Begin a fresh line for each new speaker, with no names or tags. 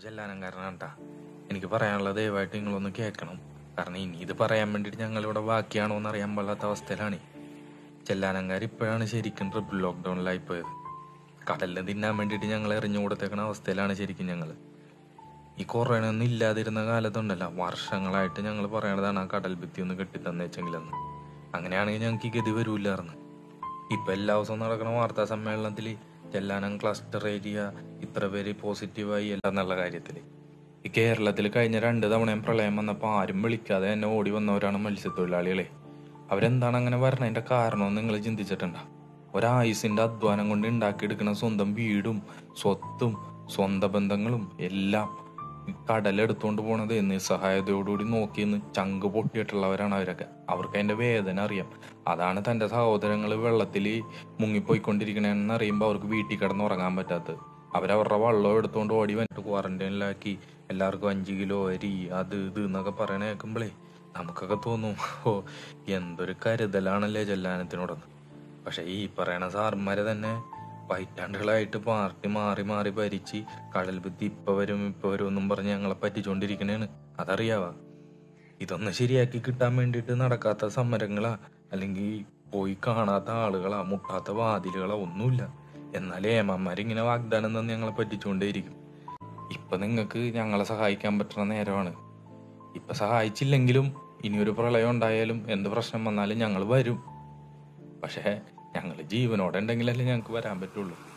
ചെല്ലാനങ്കാരനാണ് കേട്ടാ എനിക്ക് പറയാനുള്ളത് ദയവായിട്ട് നിങ്ങളൊന്ന് കേൾക്കണം കാരണം ഇനി ഇത് പറയാൻ വേണ്ടിയിട്ട് ഞങ്ങൾ ഇവിടെ ബാക്കിയാണോ എന്ന് അറിയാൻ പാടാത്ത അവസ്ഥയിലാണ് ചെല്ലാനങ്കാർ ഇപ്പോഴാണ് ശരിക്കും ട്രിപ്പിൾ ലോക്ക്ഡൌണിലായി പോയത് കടലിൽ തിന്നാൻ വേണ്ടിയിട്ട് ഞങ്ങൾ എറിഞ്ഞു കൊടുത്തേക്കണ അവസ്ഥയിലാണ് ശരിക്കും ഞങ്ങൾ ഈ കൊറോണ ഒന്നും ഇല്ലാതിരുന്ന കാലത്തുണ്ടല്ലോ വർഷങ്ങളായിട്ട് ഞങ്ങൾ പറയണതാണ് ആ കടൽ ഭിത്തി ഒന്ന് കെട്ടിത്തന്നേച്ചെങ്കിലെന്ന് അങ്ങനെയാണെങ്കിൽ ഞങ്ങൾക്ക് ഈ ഗതി വരൂലായിരുന്നു ഇപ്പൊ എല്ലാ ദിവസവും നടക്കുന്ന വാർത്താ സമ്മേളനത്തിൽ ചെല്ലാനം ക്ലസ്റ്റർ ഏരിയ ഇത്ര പേര് പോസിറ്റീവായി എല്ലാം എന്നുള്ള കാര്യത്തിൽ ഈ കേരളത്തിൽ കഴിഞ്ഞ രണ്ട് തവണയും പ്രളയം വന്നപ്പോൾ ആരും വിളിക്കാതെ എന്നെ ഓടി വന്നവരാണ് മത്സ്യത്തൊഴിലാളികളെ അവരെന്താണ് അങ്ങനെ വരണതിന്റെ കാരണം നിങ്ങൾ ചിന്തിച്ചിട്ടുണ്ടോ ഒരായുസിന്റെ അധ്വാനം കൊണ്ട് ഉണ്ടാക്കിയെടുക്കുന്ന സ്വന്തം വീടും സ്വത്തും സ്വന്തം ബന്ധങ്ങളും എല്ലാം ഈ കടലെടുത്തോണ്ട് പോണത് നിസ്സഹായതയോടുകൂടി നോക്കിയെന്ന് ചങ്ക് പൊട്ടിയിട്ടുള്ളവരാണ് അവരൊക്കെ അവർക്ക് അതിന്റെ വേദന അറിയാം അതാണ് തന്റെ സഹോദരങ്ങൾ വെള്ളത്തിൽ മുങ്ങിപ്പോയിക്കൊണ്ടിരിക്കണെന്ന് അറിയുമ്പോൾ അവർക്ക് വീട്ടിൽ കിടന്ന് ഉറങ്ങാൻ പറ്റാത്തത് അവരവരുടെ വള്ളം എടുത്തോണ്ട് ഓടി വന്നിട്ട് ക്വാറന്റൈനിലാക്കി എല്ലാവർക്കും അഞ്ച് കിലോ അരി അത് ഇത് എന്നൊക്കെ പറയണ കേൾക്കുമ്പോഴേ നമുക്കൊക്കെ തോന്നും ഓ എന്തൊരു കരുതലാണല്ലേ ചെല്ലാനത്തിനോടൊന്ന് പക്ഷെ ഈ പറയണ സാറന്മാരെ തന്നെ പൈറ്റാണ്ടുകളായിട്ട് പാർട്ടി മാറി മാറി ഭരിച്ച് കടൽ ഭിത്തി ഇപ്പൊ വരും ഇപ്പൊ വരും എന്നും പറഞ്ഞ് ഞങ്ങളെ പറ്റിച്ചോണ്ടിരിക്കണേണ് അതറിയാവാ ഇതൊന്ന് ശരിയാക്കി കിട്ടാൻ വേണ്ടിയിട്ട് നടക്കാത്ത സമരങ്ങളാ അല്ലെങ്കിൽ പോയി കാണാത്ത ആളുകളാ മുട്ടാത്ത വാതിലുകളാ ഒന്നുമില്ല എന്നാലേ ഏമാന്മാരിങ്ങനെ വാഗ്ദാനം തന്ന് ഞങ്ങളെ പറ്റിച്ചുകൊണ്ടേയിരിക്കും ഇപ്പൊ നിങ്ങൾക്ക് ഞങ്ങളെ സഹായിക്കാൻ പറ്റുന്ന നേരമാണ് ഇപ്പൊ സഹായിച്ചില്ലെങ്കിലും ഇനിയൊരു പ്രളയം ഉണ്ടായാലും എന്ത് പ്രശ്നം വന്നാലും ഞങ്ങൾ വരും പക്ഷേ ഞങ്ങൾ ജീവനോടെ ഉണ്ടെങ്കിലല്ലേ ഞങ്ങൾക്ക് വരാൻ പറ്റുള്ളൂ